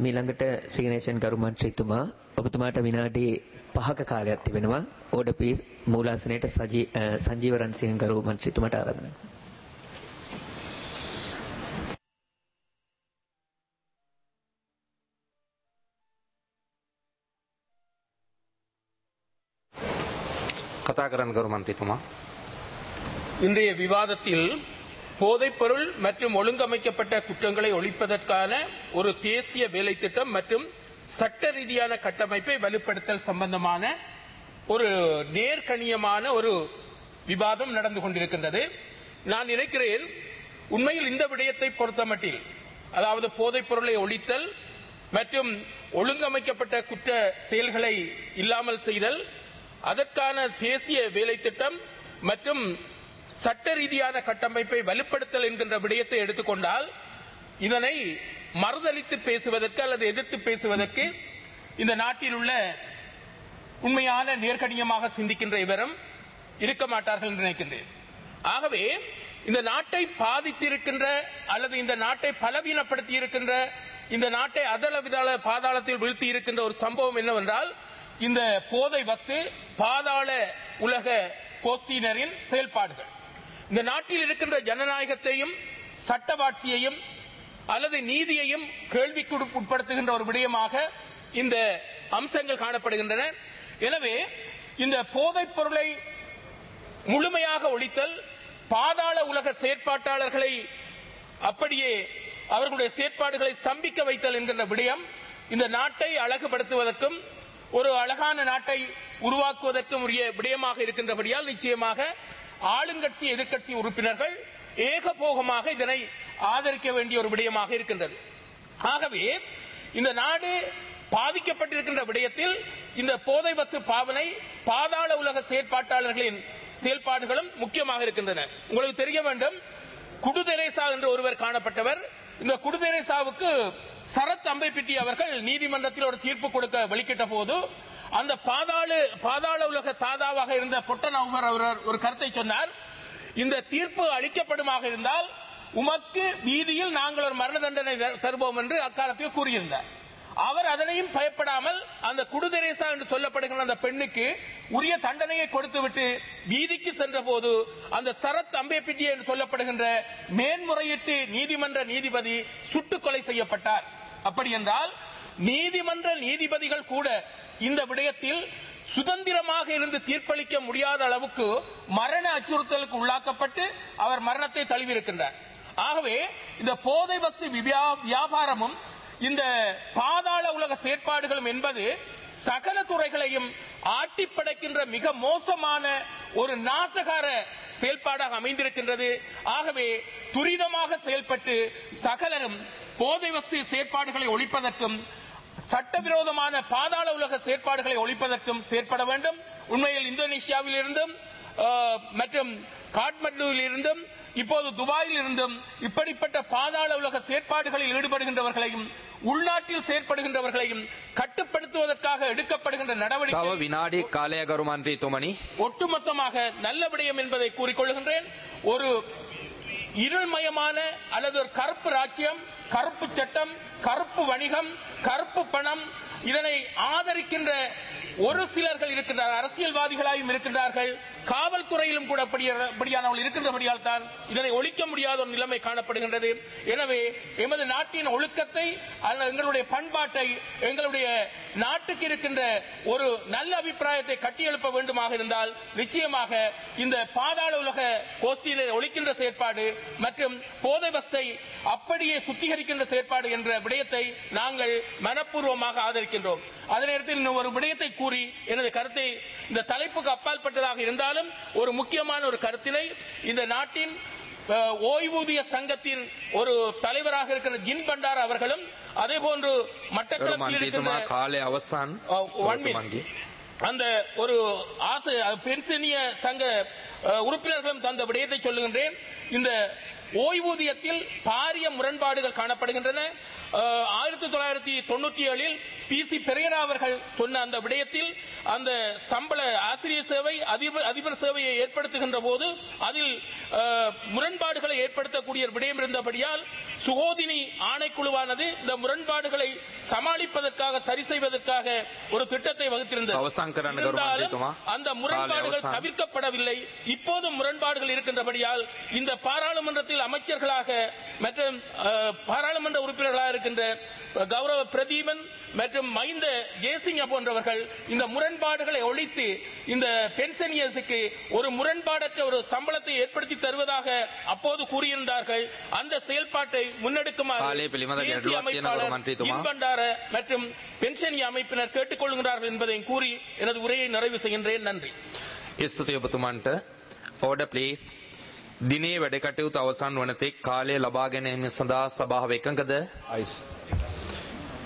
මීළඟට ශ්‍රීනේෂන් ගරු මන්ත්‍රීතුමා ඔබතුමාට විනාඩි පහක කාලයක් තිබෙනවා ඕඩ පීස් මූලාසනයට සජී අ, සංජීව රන්සිංහ ගරු මන්ත්‍රීතුමාට ආරාධනා කරනවා. කතා කරන්න ගරු මන්ත්‍රීතුමා இன்றைய விவாதத்தில் போதைப்பொருள் மற்றும் ஒழுங்கமைக்கப்பட்ட குற்றங்களை ஒழிப்பதற்கான ஒரு தேசிய வேலை திட்டம் மற்றும் சட்ட ரீதியான கட்டமைப்பை வலுப்படுத்தல் சம்பந்தமான ஒரு நேர்கணியமான ஒரு விவாதம் நடந்து கொண்டிருக்கின்றது நான் நினைக்கிறேன் உண்மையில் இந்த விடயத்தை பொறுத்தமட்டில் அதாவது போதைப் பொருளை ஒழித்தல் மற்றும் ஒழுங்கமைக்கப்பட்ட குற்ற செயல்களை இல்லாமல் செய்தல் அதற்கான தேசிய வேலை திட்டம் மற்றும் சட்ட ரீதியான கட்டமைப்பை வலுப்படுத்தல் என்கின்ற விடயத்தை எடுத்துக்கொண்டால் இதனை மறுதலித்து பேசுவதற்கு அல்லது எதிர்த்து பேசுவதற்கு இந்த நாட்டில் உள்ள உண்மையான நேர்கணியமாக சிந்திக்கின்ற இவரும் இருக்க மாட்டார்கள் என்று நினைக்கின்றேன் ஆகவே இந்த நாட்டை பாதித்திருக்கின்ற அல்லது இந்த நாட்டை பலவீனப்படுத்தி இருக்கின்ற இந்த நாட்டை அதள விதாள பாதாளத்தில் வீழ்த்தி இருக்கின்ற ஒரு சம்பவம் என்னவென்றால் இந்த போதை வஸ்து பாதாள உலக கோஷ்டியினரின் செயல்பாடுகள் இந்த நாட்டில் இருக்கின்ற ஜனநாயகத்தையும் சட்டவாட்சியையும் அல்லது நீதியையும் கேள்விக்கு உட்படுத்துகின்ற ஒரு விடயமாக இந்த அம்சங்கள் காணப்படுகின்றன எனவே இந்த போதைப் பொருளை முழுமையாக ஒழித்தல் பாதாள உலக செயற்பாட்டாளர்களை அப்படியே அவர்களுடைய செயற்பாடுகளை ஸ்தம்பிக்க வைத்தல் என்கின்ற விடயம் இந்த நாட்டை அழகுபடுத்துவதற்கும் ஒரு அழகான நாட்டை உருவாக்குவதற்கும் உரிய விடயமாக இருக்கின்றபடியால் நிச்சயமாக ஆளுங்கட்சி எதிர்க்கட்சி உறுப்பினர்கள் ஏகபோகமாக இதனை ஆதரிக்க வேண்டிய ஒரு விடயமாக இருக்கின்றது ஆகவே இந்த நாடு பாதிக்கப்பட்டிருக்கின்ற விடயத்தில் இந்த போதை வஸ்து பாவனை பாதாள உலக செயற்பாட்டாளர்களின் செயல்பாடுகளும் முக்கியமாக இருக்கின்றன உங்களுக்கு தெரிய வேண்டும் குடுதெரேசா என்று ஒருவர் காணப்பட்டவர் இந்த குடுதெரேசாவுக்கு சரத் அம்பைப்பிட்டி அவர்கள் நீதிமன்றத்தில் ஒரு தீர்ப்பு கொடுக்க வெளிக்கிட்ட போது அந்த பாதாள பாதாள உலக தாதாவாக இருந்த பொட்டனவர் அவர் ஒரு கருத்தை சொன்னார் இந்த தீர்ப்பு அளிக்கப்படுமாக இருந்தால் உமக்கு வீதியில் நாங்கள் ஒரு மரண தண்டனை தருவோம் என்று அக்காலத்தில் கூறியிருந்தார் அவர் அதனையும் பயப்படாமல் அந்த குடுதெரேசா என்று சொல்லப்படுகிற அந்த பெண்ணுக்கு உரிய தண்டனையை கொடுத்துவிட்டு வீதிக்கு சென்ற போது அந்த சரத் அம்பேபிட்டி என்று சொல்லப்படுகின்ற மேன்முறையீட்டு நீதிமன்ற நீதிபதி சுட்டுக் கொலை செய்யப்பட்டார் அப்படி என்றால் நீதிமன்ற நீதிபதிகள் கூட இந்த விடயத்தில் சுதந்திரமாக இருந்து தீர்ப்பளிக்க முடியாத அளவுக்கு மரண அச்சுறுத்தலுக்கு உள்ளாக்கப்பட்டு அவர் மரணத்தை தழுவியிருக்கின்றார் ஆகவே இந்த போதை வஸ்து வியா- வியாபாரமும் இந்த பாதாள உலக செயற்பாடுகளும் என்பது சகல துறைகளையும் ஆட்டி படைக்கின்ற மிக மோசமான ஒரு நாசகார செயல்பாடாக அமைந்திருக்கின்றது ஆகவே துரிதமாக செயல்பட்டு சகலரும் போதை வஸ்து செயற்பாடுகளை ஒழிப்பதற்கும் சட்டவிரோதமான பாதாள உலக செயற்பாடுகளை ஒழிப்பதற்கும் செயற்பட வேண்டும் உண்மையில் இந்தோனேஷியாவில் இருந்தும் அஹ், மற்றும் காட்மண்டுவில் இருந்தும் இப்போது துபாயில் இருந்தும் இப்படிப்பட்ட பாதாள உலக செயற்பாடுகளில் ஈடுபடுகின்றவர்களையும் உள்நாட்டில் செயற்படுகின்றவர்களையும் கட்டுப்படுத்துவதற்காக எடுக்கப்படுகின்ற තව நடவடிக்கை විනාඩි කාලය ගරු මන්ත්‍රීතුමනි ஒட்டுமொத்தமாக நல்ல விடயம் என்பதை கூறிக்கொள்கின்றேன் ஒரு இருள்மயமான அல்லது ஒரு கருப்பு ராஜ்யம் கருப்பு சட்டம் கருப்பு வணிகம் கருப்பு பணம் இதனை ஆதரிக்கின்ற ஒரு சிலர்கள் இருக்கின்றார் அரசியல்வாதிகளாயும் இருக்கின்றார்கள் காவல்துறையிலும் கூட அப்படிய- அப்படியானவர்கள் இருக்கின்றபடியால் தான் இதனை ஒழிக்க முடியாத ஒரு நிலைமை காணப்படுகின்றது எனவே எமது நாட்டின் ஒழுக்கத்தை அல்லது எங்களுடைய பண்பாட்டை எங்களுடைய நாட்டுக்கு இருக்கின்ற ஒரு நல்ல அபிப்பிராயத்தை கட்டியெழுப்ப வேண்டுமாக இருந்தால் நிச்சயமாக இந்த பாதாள உலக கோஷ்டியினை ஒழிக்கின்ற செயற்பாடு மற்றும் போதை வஸ்தை அப்படியே சுத்திகரிக்கின்ற செயற்பாடு என்ற விடயத்தை நாங்கள் மனப்பூர்வமாக ஆதரிக்கின்றோம் அதே நேரத்தில் இன்னும் ஒரு விடயத்தை கூறி எனது கருத்தை இந்த தலைப்புக்கு அப்பாற்பட்டதாக இருந்தாலும் ஒரு முக்கியமான ஒரு கருத்தினை இந்த நாட்டின் அஹ், ஓய்வூதிய சங்கத்தின் ஒரு தலைவராக இருக்கிற ஜின் பண்டார் அவர்களும் அதே போன்று ගරු மட்டக்களப்பில் இருக்கின்ற මන්ත්‍රීතුමා කාලය අවසන් Uh, one minute. ඔබතුමන්ගේ. அந்த ஒரு ஆசை பென்சினிய சங்க அஹ், உறுப்பினர்களும் தந்த விடயத்தை சொல்லுகின்றேன் இந்த ஓய்வூதியத்தில் பாரிய முரண்பாடுகள் காணப்படுகின்றன அஹ், ஆயிரத்தி தொள்ளாயிரத்தி தொண்ணூற்றி ஏழில் பி சி பெரேரா அவர்கள் சொன்ன அந்த விடயத்தில் அந்த சம்பள ஆசிரியர் சேவை அதிபர் அதிபர் சேவையை ஏற்படுத்துகின்ற போது அதில் அஹ், முரண்பாடுகளை ஏற்படுத்தக்கூடிய ஒரு விடயம் இருந்தபடியால் சுகோதினி ஆணைக்குழுவானது இந்த முரண்பாடுகளை சமாளிப்பதற்காக சரி செய்வதற்காக ஒரு திட்டத்தை வகுத்திருந்தது அவசான் கரண்ட் இருந்தாலும் கருமாந்திரித்துமா. அந்த முரண்பாடுகள் அவசான். தவிர்க்கப்படவில்லை இப்போதும் முரண்பாடுகள் இருக்கின்றபடியால் இந்த பாராளுமன்றத்தில் அமைச்சர்களாக மற்றும் அஹ், பாராளுமன்ற உறுப்பினர்களாக இருக்கின்ற கௌரவ பிரதீபன் மற்றும் மைந்த ஜெயசிங்க போன்றவர்கள் இந்த முரண்பாடுகளை ஒழித்து இந்த பென்ஷனியர்ஸுக்கு ஒரு முரண்பாடற்ற ஒரு சம்பளத்தை ஏற்படுத்தி தருவதாக அப்போது கூறியிருந்தார்கள் அந்த செயல்பாட்டை முன்னெடுக்குமாறு காலை பிலிமத தேசிய ගැටලුවක් තියෙන அமைப்பாளர் ගරු මන්ත්‍රීතුමා. ஜிம் பண்டார மற்றும் பென்ஷனி அமைப்பினர் கேட்டுக்கொள்கிறார்கள் என்பதையும் கூறி எனது உரையை நிறைவு செய்கின்றேன் நன்றி ස්තුතියි ඔබතුමන්ට ඕඩ ප්ලීස් දිනේ වැඩ කටයුතු අවසන් වනතෙක් කාලය ලබා ගැනීම සඳහා සභාව එකඟද Ayes.